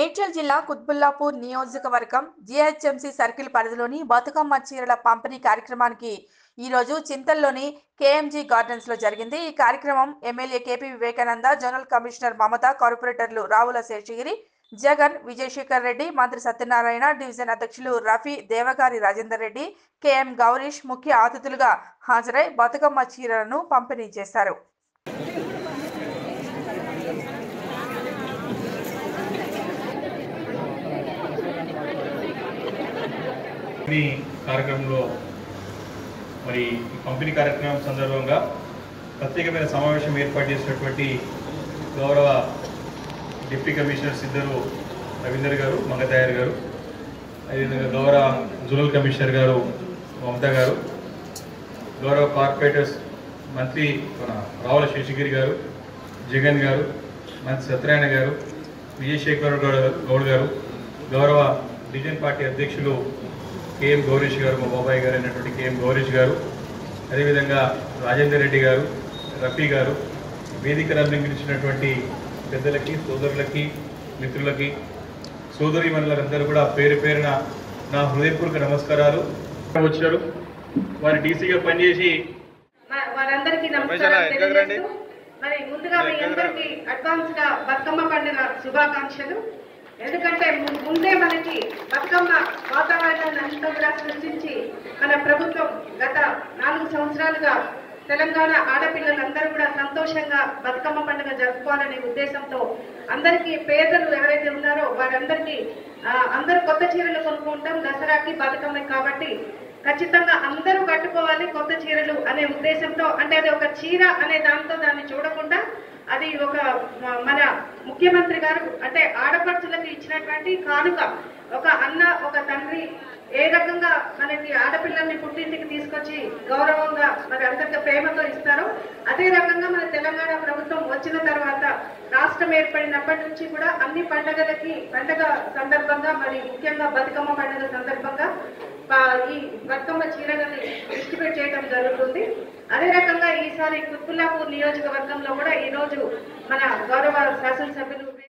మేడ్చల్ జిల్లా కుత్బుల్లాపూర్ నియోజకవర్గం GHMC circle పరిధిలోని బతుకమ్మ చీరల పంపిణీ కార్యక్రమానికి ఈ రోజు చింతల్లోని కేఎంజీ గార్డెన్స్ లో జరిగింది ఈ కార్యక్రమం MLA KP Vivekananda general commissioner Mamata కార్పొరేటర్లు రావుల శేషగిరి జగన్ విజయశేఖర్ రెడ్డి మంత్రి సత్యనారాయణ డివిజన్ అధ్యక్షులు రఫీ దేవగారి రాజేందర్ రెడ్డి కెఎం గౌరీష్ ముఖ్య అతిథులుగా హాజరై బతుకమ్మ చీరలను పంపిణీ చేశారు ఈ కార్యక్రమంలో మరి ఈ పంపిణీ కార్యక్రమం సందర్భంగా ప్రత్యేకమైన సమావేశం ఏర్పాటు చేసినటువంటి గౌరవ డిప్యూటీ కమిషనర్స్ ఇద్దరు రవీందర్ గారు మంగతయ్యర్ గారు అదేవిధంగా గౌరవ జోనల్ కమిషనర్ గారు మమతా గారు గౌరవ కార్పొరేటర్స్ మంత్రి మన రావుల శేషగిరి గారు జగన్ గారు మంత్రి సత్యనారాయణ గారు విజయశేఖర్ గౌడ్ గౌడ్ గారు గౌరవ డివిజన్ పార్టీ అధ్యక్షులు కేఎం గౌరీష్ గారు మా బాబాయ్ గారు అయినటువంటి కేఎం గౌరీష్ గారు అదేవిధంగా రాజేందర్ రెడ్డి గారు రఫీ గారు వేదికను అలంకరించినటువంటి పెద్దలకి సోదరులకి మిత్రులకి సోదరి మనులందరూ కూడా పేరు పేరున నా హృదయపూర్వక నమస్కారాలు వచ్చారు వారి డీసీగా పనిచేసి మ- వారందరికీ నమస్కారం తెలియజేస్తూ మరి ముందుగా మీ అందరికీ అడ్వాన్స్ గా బతుకమ్మ పండుగ శుభాకాంక్షలు ఎందుకంటే ము- ముందే మనకి బతుకమ్మ వాతావరణాన్ని అంతా కూడా సృష్టించి మన ప్రభుత్వం గత నాలుగు సంవత్సరాలుగా తెలంగాణ ఆడపిల్లలందరూ కూడా సంతోషంగా బతుకమ్మ పండుగ జరుపుకోవాలనే ఉద్దేశంతో అందరికీ పేదలు ఎవరైతే ఉన్నారో వారందరికీ ఆ, అందరూ కొత్త చీరలు కొనుక్కుంటాం దసరాకి బతుకమ్మ కాబట్టి ఖచ్చితంగా అందరూ కట్టుకోవాలి కొత్త చీరలు అనే ఉద్దేశంతో అంటే అది ఒక చీర అనే దాంతో దాన్ని చూడకుండా అది ఒక మ- మన ముఖ్యమంత్రి గారు అంటే ఆడపడుచులకు ఇచ్చినటువంటి కానుక ఒక అన్న ఒక తండ్రి ఏ రకంగా మనకి ఆడపిల్లల్ని పుట్టింటికి తీసుకొచ్చి గౌరవంగా మరి అంతటి ప్రేమతో ఇస్తారో అదే రకంగా మన తెలంగాణ ప్రభుత్వం వచ్చిన తర్వాత రాష్ట్రం ఏర్పడినప్పటి నుంచి కూడా అన్ని పండగలకి పండగ సందర్భంగా మరి ముఖ్యంగా బతుకమ్మ పండుగ సందర్భంగా ప- ఈ బతుకమ్మ చీరలని డిస్ట్రిబ్యూట్ చేయడం జరుగుతుంది అదే రకంగా ఈసారి కుత్బుల్లాపూర్ నియోజకవర్గంలో కూడా ఈ రోజు మన గౌరవ శాసనసభ్యులు